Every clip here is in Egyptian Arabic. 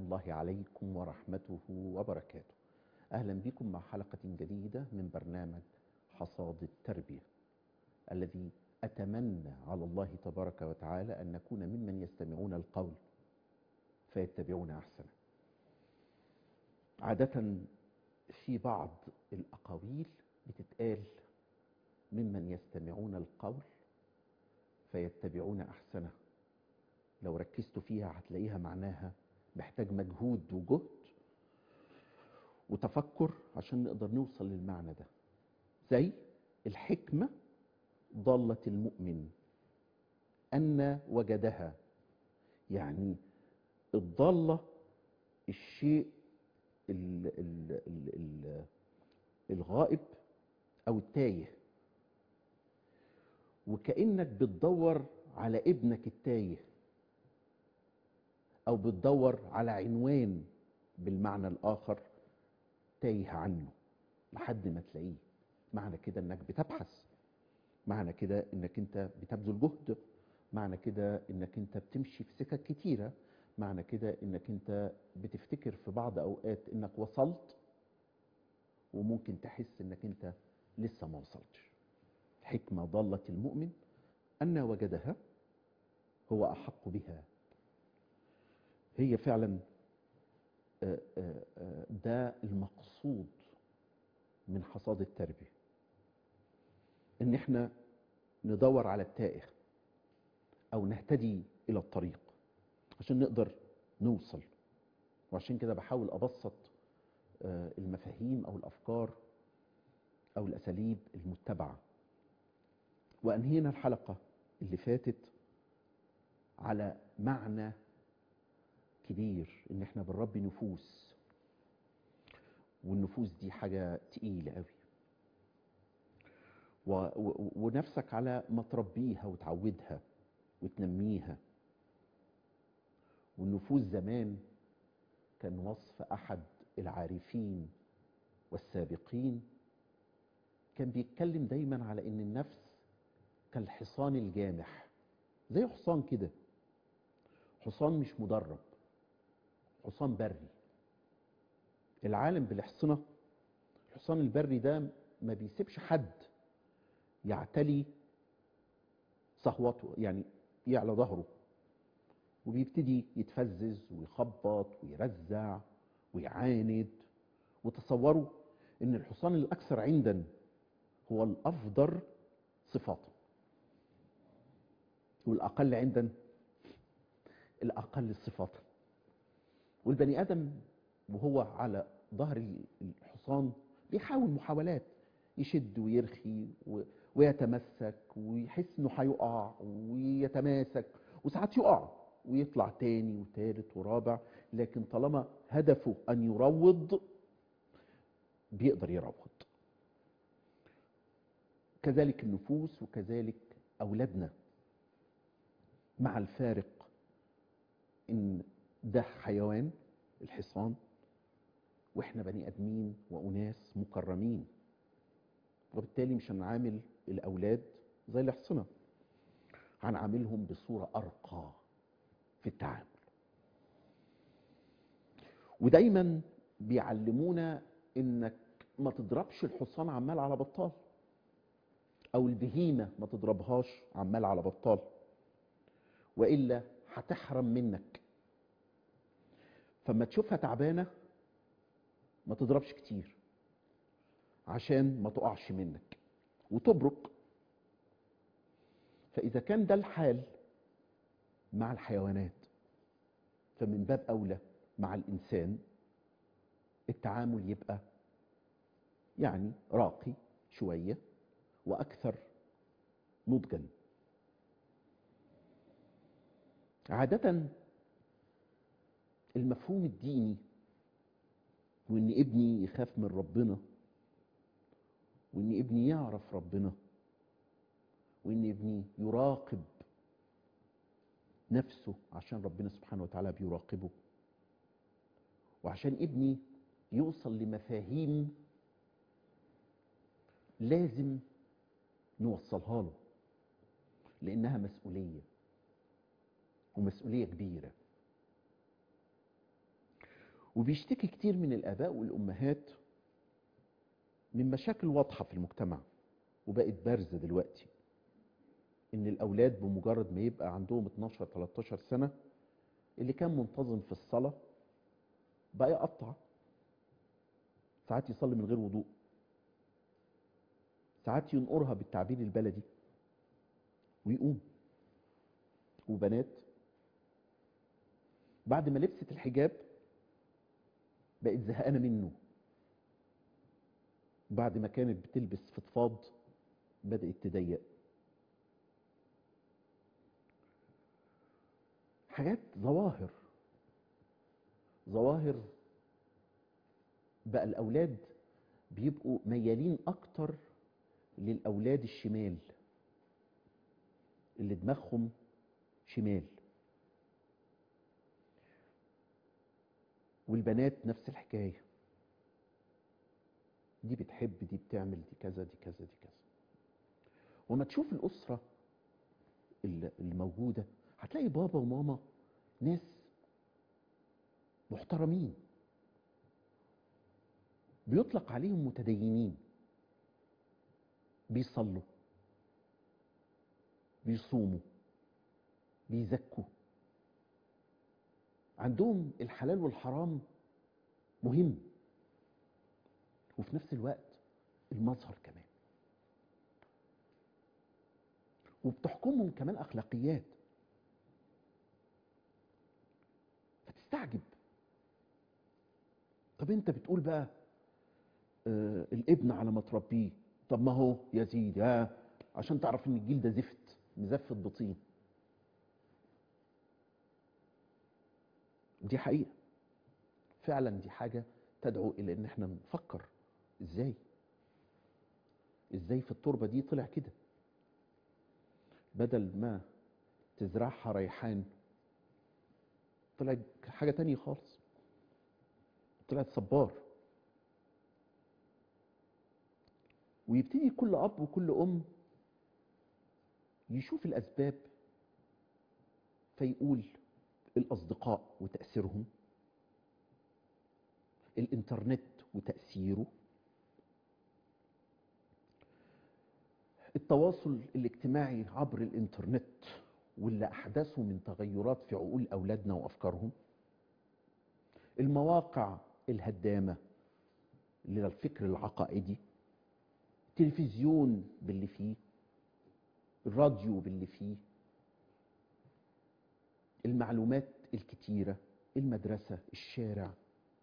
الله عليكم ورحمته وبركاته أهلا بكم مع حلقة جديدة من برنامج حصاد التربية الذي أتمنى على الله تبارك وتعالى أن نكون ممن يستمعون القول فيتبعون أحسنه عادة في بعض الأقاويل بتتقال ممن يستمعون القول فيتبعون أحسنه لو ركزتوا فيها هتلاقيها معناها محتاج مجهود وجهد وتفكر عشان نقدر نوصل للمعنى ده زي الحكمة ضالة المؤمن أن وجدها يعني الضالة الشيء ال ال ال ال الغائب أو التايه وكأنك بتدور على ابنك التايه أو بتدور على عنوان بالمعنى الآخر تايه عنه لحد ما تلاقيه معنى كده انك بتبحث معنى كده انك انت بتبذل جهد معنى كده انك انت بتمشي في سكك كتيره معنى كده انك انت بتفتكر في بعض اوقات انك وصلت وممكن تحس انك انت لسه ما وصلتش حكمه ضاله المؤمن ان وجدها هو احق بها هي فعلا ده المقصود من حصاد التربيه ان احنا ندور على التائه او نهتدي الى الطريق عشان نقدر نوصل وعشان كده بحاول ابسط المفاهيم او الافكار او الاساليب المتبعه وانهينا الحلقه اللي فاتت على معنى كبير ان احنا بنربي نفوس والنفوس دي حاجه تقيله قوي و... و... ونفسك على ما تربيها وتعودها وتنميها والنفوس زمان كان وصف احد العارفين والسابقين كان بيتكلم دايما على ان النفس كالحصان الجامح زي حصان كده حصان مش مدرب حصان بري العالم بالاحصنه الحصان البري ده ما بيسيبش حد يعتلي صهوته يعني يعلى ظهره وبيبتدي يتفزز ويخبط ويرزع ويعاند وتصوروا ان الحصان الاكثر عندا هو الافضل صفاتا والاقل عندا الاقل صفاتا والبني ادم وهو على ظهر الحصان بيحاول محاولات يشد ويرخي ويتمسك ويحس انه هيقع ويتماسك وساعات يقع ويطلع تاني وتالت ورابع لكن طالما هدفه ان يروض بيقدر يروض كذلك النفوس وكذلك اولادنا مع الفارق ان ده حيوان الحصان واحنا بني ادمين واناس مكرمين وبالتالي مش هنعامل الاولاد زي الاحصنه هنعاملهم بصوره ارقى في التعامل ودايما بيعلمونا انك ما تضربش الحصان عمال على بطال او البهيمه ما تضربهاش عمال على بطال والا هتحرم منك فما تشوفها تعبانه ما تضربش كتير عشان ما تقعش منك وتبرك فإذا كان ده الحال مع الحيوانات فمن باب أولى مع الإنسان التعامل يبقى يعني راقي شوية وأكثر نضجا عادة المفهوم الديني وإن ابني يخاف من ربنا وإن ابني يعرف ربنا وإن ابني يراقب نفسه عشان ربنا سبحانه وتعالى بيراقبه وعشان ابني يوصل لمفاهيم لازم نوصلها له لانها مسؤوليه ومسؤوليه كبيره وبيشتكي كتير من الآباء والأمهات من مشاكل واضحة في المجتمع وبقت بارزة دلوقتي إن الأولاد بمجرد ما يبقى عندهم 12 13 سنة اللي كان منتظم في الصلاة بقى يقطع ساعات يصلي من غير وضوء ساعات ينقرها بالتعبير البلدي ويقوم وبنات بعد ما لبست الحجاب بقت زهقانه منه بعد ما كانت بتلبس فضفاض بدأت تضيق حاجات ظواهر ظواهر بقى الأولاد بيبقوا ميالين أكتر للأولاد الشمال اللي دماغهم شمال والبنات نفس الحكاية دي بتحب دي بتعمل دي كذا دي كذا دي كذا وما تشوف الأسرة اللي اللي موجودة هتلاقي بابا وماما ناس محترمين بيطلق عليهم متدينين بيصلوا بيصوموا بيزكوا عندهم الحلال والحرام مهم وفي نفس الوقت المظهر كمان وبتحكمهم كمان اخلاقيات فتستعجب طب انت بتقول بقى آه الابن على ما تربيه طب ما هو يا سيدي ها عشان تعرف ان الجيل ده زفت مزفت بطين دي حقيقة فعلا دي حاجة تدعو إلى إن احنا نفكر إزاي إزاي في التربة دي طلع كده بدل ما تزرعها ريحان طلعت حاجة تانية خالص طلعت صبار ويبتدي كل أب وكل أم يشوف الأسباب فيقول الأصدقاء وتأثيرهم الإنترنت وتأثيره التواصل الاجتماعي عبر الإنترنت واللي أحدثه من تغيرات في عقول أولادنا وأفكارهم المواقع الهدامة للفكر العقائدي التلفزيون باللي فيه الراديو باللي فيه المعلومات الكتيرة المدرسة الشارع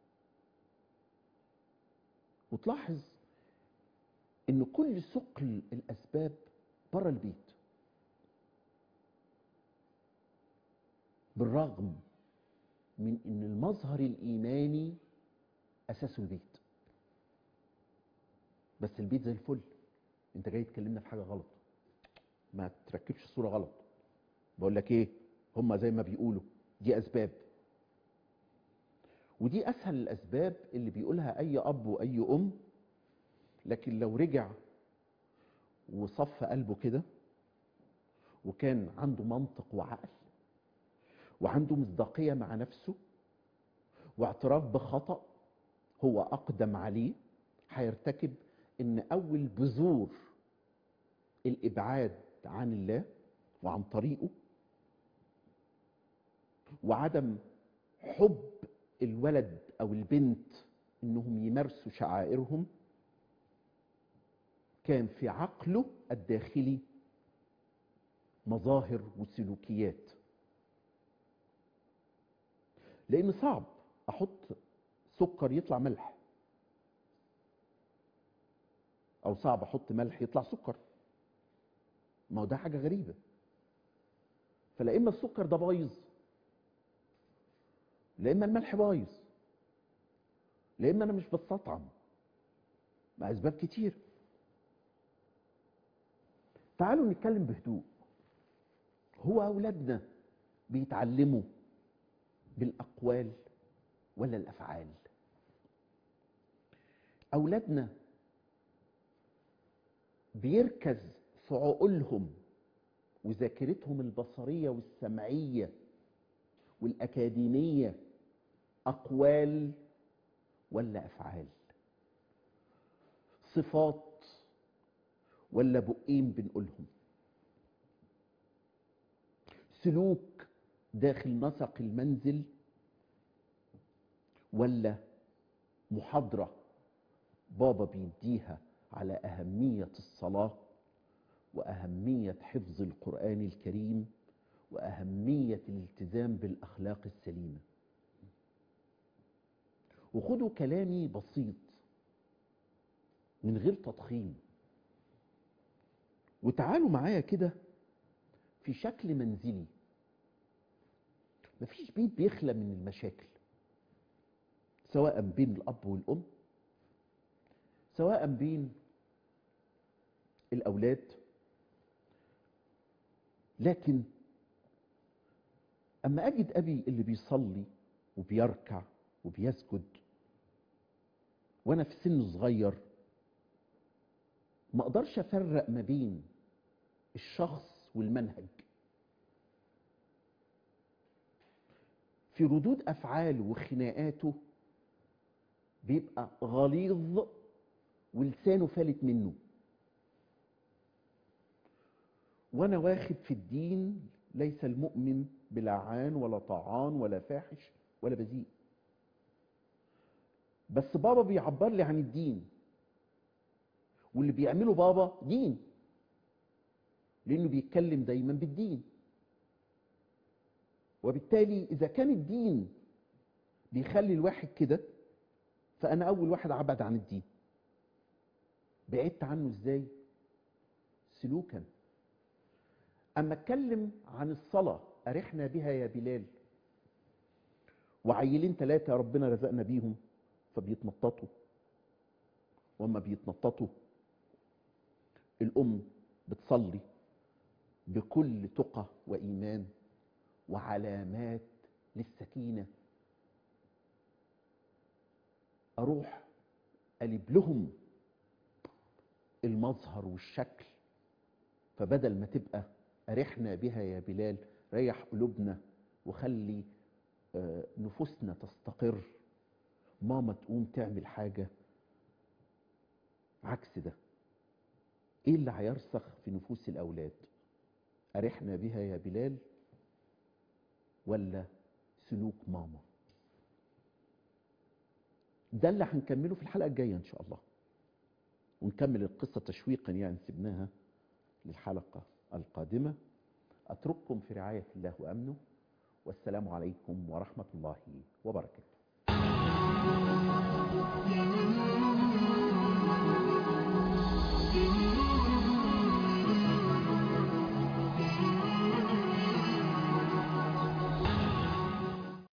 وتلاحظ ان كل ثقل الاسباب بره البيت بالرغم من ان المظهر الايماني اساسه البيت بس البيت زي الفل انت جاي تكلمنا في حاجه غلط ما تركبش الصوره غلط بقول لك ايه هم زي ما بيقولوا دي اسباب ودي اسهل الاسباب اللي بيقولها اي اب واي ام لكن لو رجع وصف قلبه كده وكان عنده منطق وعقل وعنده مصداقيه مع نفسه واعتراف بخطأ هو اقدم عليه هيرتكب ان اول بذور الابعاد عن الله وعن طريقه وعدم حب الولد او البنت انهم يمارسوا شعائرهم كان في عقله الداخلي مظاهر وسلوكيات لان صعب احط سكر يطلع ملح او صعب احط ملح يطلع سكر ما هو ده حاجه غريبه فلا اما السكر ده بايظ لا اما الملح بايظ لا اما انا مش بستطعم مع اسباب كتير تعالوا نتكلم بهدوء هو اولادنا بيتعلموا بالاقوال ولا الافعال اولادنا بيركز في عقولهم وذاكرتهم البصريه والسمعيه والاكاديميه اقوال ولا افعال صفات ولا بقين بنقولهم سلوك داخل نسق المنزل ولا محاضره بابا بيديها على اهميه الصلاه واهميه حفظ القران الكريم واهميه الالتزام بالاخلاق السليمه وخدوا كلامي بسيط من غير تضخيم وتعالوا معايا كده في شكل منزلي مفيش بيت بيخلى من المشاكل سواء بين الاب والام سواء بين الاولاد لكن اما اجد ابي اللي بيصلي وبيركع وبيسجد وانا في سن صغير ما اقدرش افرق ما بين الشخص والمنهج في ردود افعاله وخناقاته بيبقى غليظ ولسانه فالت منه وانا واخد في الدين ليس المؤمن بلعان ولا طعان ولا فاحش ولا بذيء بس بابا بيعبر لي عن الدين واللي بيعمله بابا دين لانه بيتكلم دايما بالدين وبالتالي اذا كان الدين بيخلي الواحد كده فانا اول واحد ابعد عن الدين بعدت عنه ازاي سلوكا اما اتكلم عن الصلاه ارحنا بها يا بلال وعيلين ثلاثه ربنا رزقنا بيهم فبيتنططوا وما بيتنططوا الام بتصلي بكل تقى وايمان وعلامات للسكينه اروح قلب لهم المظهر والشكل فبدل ما تبقى أرحنا بها يا بلال ريح قلوبنا وخلي آه، نفوسنا تستقر ماما تقوم تعمل حاجة عكس ده ايه اللي هيرسخ في نفوس الأولاد أرحنا بها يا بلال ولا سلوك ماما ده اللي هنكمله في الحلقة الجاية إن شاء الله ونكمل القصة تشويقا يعني سبناها للحلقة القادمة أترككم في رعاية الله وأمنه والسلام عليكم ورحمة الله وبركاته